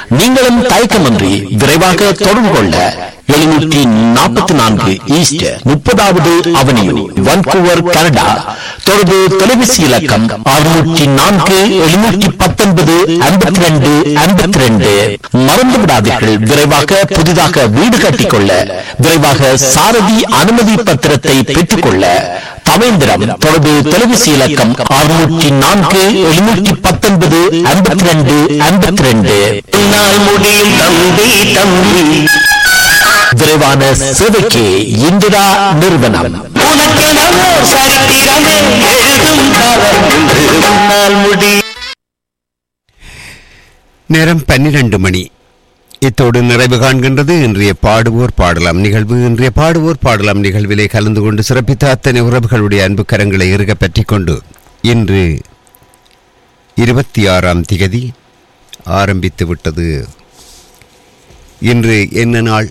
நீங்களும் தயக்கமின்றி விரைவாக தொடர்பு கொள்ள எழுநூற்றி நாற்பத்தி நான்கு ஈஸ்ட் முப்பதாவது அவனியூ வன்கூவர் கனடா தொடர்பு தொலைபேசி இலக்கம் அறுநூற்றி நான்கு எழுநூற்றி பத்தொன்பது ஐம்பத்தி ரெண்டு ஐம்பத்தி ரெண்டு மறந்து விடாதீர்கள் விரைவாக புதிதாக வீடு கட்டிக்கொள்ள விரைவாக சாரதி அனுமதி பத்திரத்தை பெற்றுக்கொள்ள தவேந்திரம் தொடர்பு தொலைபேசி இலக்கம் அறுநூற்றி நான்கு எழுநூற்றி பத்தொன்பது ஐம்பத்தி ரெண்டு ஐம்பத்தி ரெண்டு முடியும் தம்பி தம்பி விரைவான சேவைக்கு இந்திரா நிறுவனம் உனக்கெனவோ சரித்திரமே எழுதும் காலம் என்று உன்னால் முடி நேரம் பன்னிரண்டு மணி இத்தோடு நிறைவு காண்கின்றது இன்றைய பாடுவோர் பாடலாம் நிகழ்வு இன்றைய பாடுவோர் பாடலாம் நிகழ்விலே கலந்து கொண்டு சிறப்பித்த அத்தனை உறவுகளுடைய அன்பு கரங்களை இறுக பற்றிக் கொண்டு இன்று இருபத்தி ஆறாம் திகதி ஆரம்பித்து விட்டது இன்று என்ன நாள்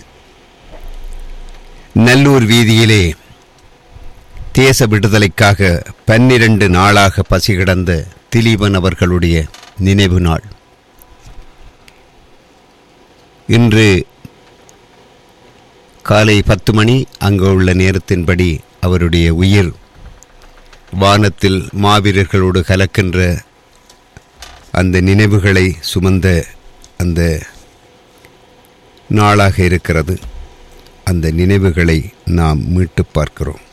நல்லூர் வீதியிலே தேச விடுதலைக்காக பன்னிரண்டு நாளாக பசி கிடந்த திலீபன் அவர்களுடைய நினைவு நாள் இன்று காலை பத்து மணி அங்கு உள்ள நேரத்தின்படி அவருடைய உயிர் வானத்தில் மாவீரர்களோடு கலக்கின்ற அந்த நினைவுகளை சுமந்த அந்த நாளாக இருக்கிறது அந்த நினைவுகளை நாம் மீட்டு பார்க்கிறோம்